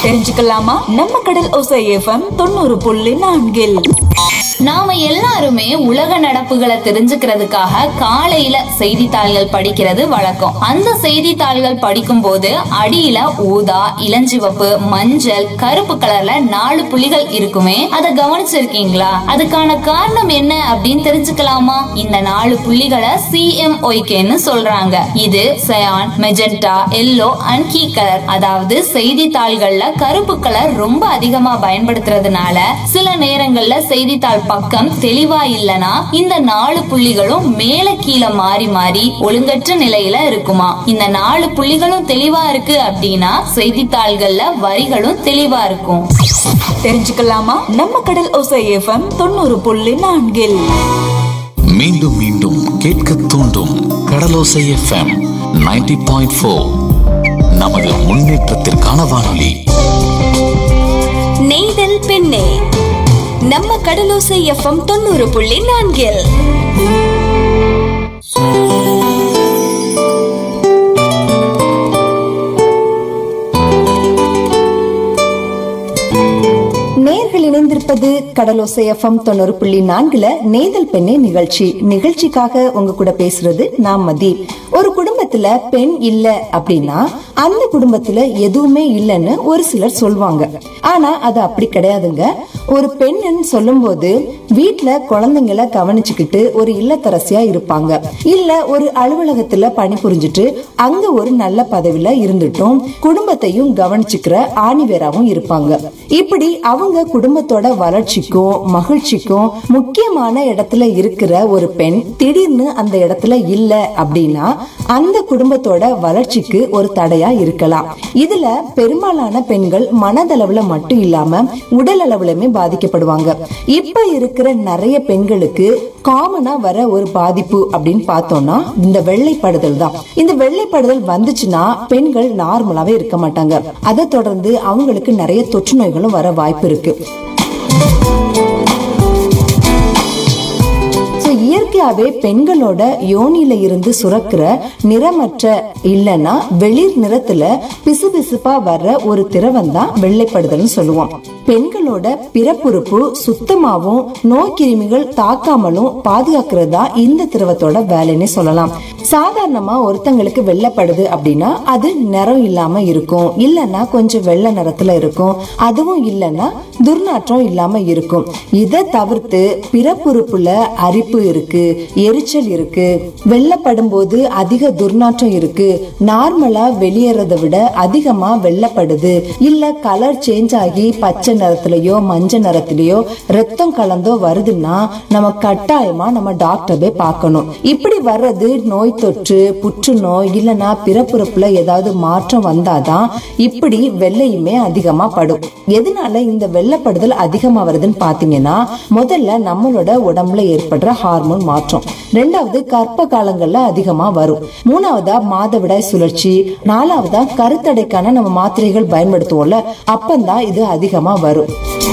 தெரிஞ்சுக்கலாமா நம்ம கடல் ஒசை எஃப்எம் தொண்ணூறு புள்ளி நான்கில் நாம எல்லாருமே உலக நடப்புகளை தெரிஞ்சுக்கிறதுக்காக காலையில செய்தித்தாள்கள் படிக்கிறது வழக்கம் அந்த செய்தித்தாள்கள் படிக்கும் போது அடியில ஊதா இளஞ்சிவப்பு மஞ்சள் கருப்பு கலர்ல நாலு புள்ளிகள் இருக்குமே அதை கவனிச்சிருக்கீங்களா அதுக்கான காரணம் என்ன அப்படின்னு தெரிஞ்சுக்கலாமா இந்த நாலு புள்ளிகளை சிஎம்ஒய்கேன்னு சொல்றாங்க இது cyan magenta yellow and key colour அதாவது செய்தித்தாள்கள்ல கருப்பு கலர் ரொம்ப அதிகமா பயன்படுத்துறதுனால சில நேரங்கள்ல செய்தித்தாள் பக்கம் தெளிவா இல்லனா இந்த நாலு புள்ளிகளும் மேல கீழே மாறி மாறி ஒழுங்கற்ற நிலையில இருக்குமா இந்த நாலு புள்ளிகளும் தெளிவா இருக்கு அப்படின்னா செய்தித்தாள்கள்ல வரிகளும் தெளிவா இருக்கும் தெரிஞ்சுக்கலாமா நம்ம கடல் ஒசை எஃப்எம் தொண்ணூறு புள்ளி நான்கில் மீண்டும் மீண்டும் கேட்க தூண்டும் கடலோசை எஃப்எம் 90.4 பாயிண்ட் ஃபோர் நமது முன்னேற்றத்திற்கான வானொலி நெய்தல் பெண்ணே நம்ம கடலோசை எஃப்எம் தொண்ணூறு புள்ளி நான்கில் நேர்கள் இணைந்திருப்பது கடலோசை எஃப்எம் தொண்ணூறு புள்ளி நான்குல நேதல் பெண்ணே நிகழ்ச்சி நிகழ்ச்சிக்காக உங்க கூட பேசுறது நான் மதி ஒரு குடும்பத்துல பெண் இல்ல அப்படின்னா அந்த குடும்பத்துல எதுவுமே இல்லைன்னு ஒரு சிலர் சொல்லுவாங்க ஆனா அது அப்படி கிடையாதுங்க ஒரு பெண்ணுன்னு சொல்லும்போது வீட்ல குழந்தைங்களை கவனிச்சுக்கிட்டு ஒரு இல்லத்தரசியா இருப்பாங்க இல்ல ஒரு அலுவலகத்துல பணிபுரிஞ்சிட்டு அங்க ஒரு நல்ல பதவியில இருந்துட்டும் குடும்பத்தையும் கவனிச்சுக்கிற ஆணிவேராவும் இருப்பாங்க இப்படி அவங்க குடும்பத்தோட வளர்ச்சிக்கும் மகிழ்ச்சிக்கும் முக்கியமான இடத்துல இருக்கிற ஒரு பெண் திடீர்னு அந்த இடத்துல இல்ல அப்படின்னா அந்த குடும்பத்தோட வளர்ச்சிக்கு ஒரு தடையா இருக்கலாம் இதுல பெரும்பாலான பெண்கள் மனதளவுல மட்டும் இல்லாம உடல் அளவுலயுமே பாதிக்கப்படுவாங்க இப்ப இருக்கிற நிறைய பெண்களுக்கு காமனா வர ஒரு பாதிப்பு அப்படின்னு பார்த்தோம்னா இந்த வெள்ளைப்படுதல் தான் இந்த வெள்ளைப்படுதல் வந்துச்சுன்னா பெண்கள் நார்மலாவே இருக்க மாட்டாங்க அதை தொடர்ந்து அவங்களுக்கு நிறைய தொற்று நோய்களும் வர வாய்ப்பு இருக்கு So, இயற்கையாவே பெண்களோட யோனியில இருந்து சுரக்கிற நிறமற்ற இல்லைன்னா வெளிர் நிறத்துல பிசுபிசுப்பா வர்ற ஒரு திரவம் தான் வெள்ளைப்படுதல்னு சொல்லுவோம் பெண்களோட பிறப்புறுப்பு சுத்தமாவும் நோய் கிருமிகள் தாக்காமலும் பாதுகாக்கிறது தான் இந்த திரவத்தோட வேலைன்னு சொல்லலாம் சாதாரணமா ஒருத்தங்களுக்கு வெள்ளப்படுது அப்படின்னா அது நிறம் இல்லாம இருக்கும் இல்லைன்னா கொஞ்சம் வெள்ளை நிறத்துல இருக்கும் அதுவும் இல்லைன்னா துர்நாற்றம் இல்லாம இருக்கும் இதை தவிர்த்து பிறப்புறுப்புல அரிப்பு இருக்கு எரிச்சல் இருக்கு வெள்ளப்படும் போது அதிக துர்நாற்றம் இருக்கு நார்மலா வெளியேறதை விட அதிகமா வெள்ளப்படுது இல்ல கலர் சேஞ்ச் ஆகி பச்சை நிறத்திலயோ மஞ்சள் நிறத்திலயோ ரத்தம் கலந்தோ வருதுன்னா நம்ம கட்டாயமா நம்ம டாக்டரை பார்க்கணும் இப்படி வர்றது நோய் தொற்று புற்றுநோய் இல்லனா பிறப்புறுப்புல ஏதாவது மாற்றம் வந்தாதான் இப்படி வெள்ளையுமே அதிகமா படும் எதனால இந்த வெள்ளப்படுதல் அதிகமா வருதுன்னு பாத்தீங்கன்னா முதல்ல நம்மளோட உடம்புல ஏற்படுற ஹார்மோன் மாற்றம் ரெண்டாவது கர்ப்ப காலங்கள்ல அதிகமா வரும் மூணாவதா மாதவிடாய் சுழற்சி நாலாவதா கருத்தடைக்கான நம்ம மாத்திரைகள் பயன்படுத்துவோம்ல அப்பந்தான் இது அதிகமா வரும்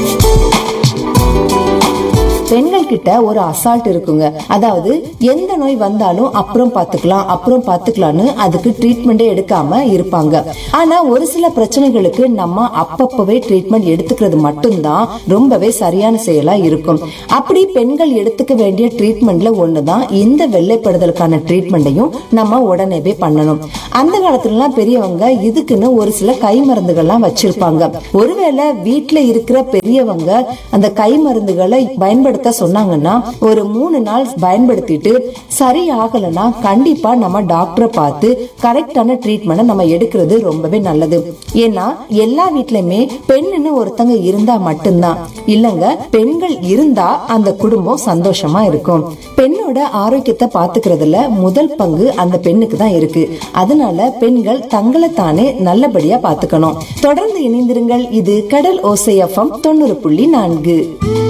பெண்கள் கிட்ட ஒரு அசால்ட் இருக்குங்க அதாவது எந்த நோய் வந்தாலும் அப்புறம் பாத்துக்கலாம் அப்புறம் பாத்துக்கலாம்னு அதுக்கு ட்ரீட்மெண்டே எடுக்காம இருப்பாங்க ஆனா ஒரு சில பிரச்சனைகளுக்கு நம்ம அப்பப்பவே ட்ரீட்மெண்ட் எடுத்துக்கிறது மட்டும்தான் ரொம்பவே சரியான செயலா இருக்கும் அப்படி பெண்கள் எடுத்துக்க வேண்டிய ட்ரீட்மெண்ட்ல ஒண்ணுதான் இந்த வெள்ளைப்படுதலுக்கான ட்ரீட்மெண்ட்டையும் நம்ம உடனேவே பண்ணணும் அந்த காலத்துலலாம் பெரியவங்க இதுக்குன்னு ஒரு சில கை மருந்துகள்லாம் வச்சிருப்பாங்க ஒருவேளை வீட்டுல இருக்கிற பெரியவங்க அந்த கை மருந்துகளை பயன்படுத்த சொன்னாங்கன்னா ஒரு மூணு நாள் பயன்படுத்திட்டு சரி ஆகலைன்னா கண்டிப்பா நம்ம டாக்டரை பார்த்து கரெக்டான ட்ரீட்மெண்ட் நம்ம எடுக்கிறது ரொம்பவே நல்லது ஏன்னா எல்லா வீட்லயுமே பெண்ணுன்னு ஒருத்தங்க இருந்தா மட்டும்தான் இல்லங்க பெண்கள் இருந்தா அந்த குடும்பம் சந்தோஷமா இருக்கும் பெண்ணோட ஆரோக்கியத்தை பாத்துக்கிறதுல முதல் பங்கு அந்த பெண்ணுக்கு தான் இருக்கு அதனால பெண்கள் தங்களை தானே நல்லபடியா பாத்துக்கணும் தொடர்ந்து இணைந்திருங்கள் இது கடல் ஓசையஃபம் தொண்ணூறு புள்ளி நான்கு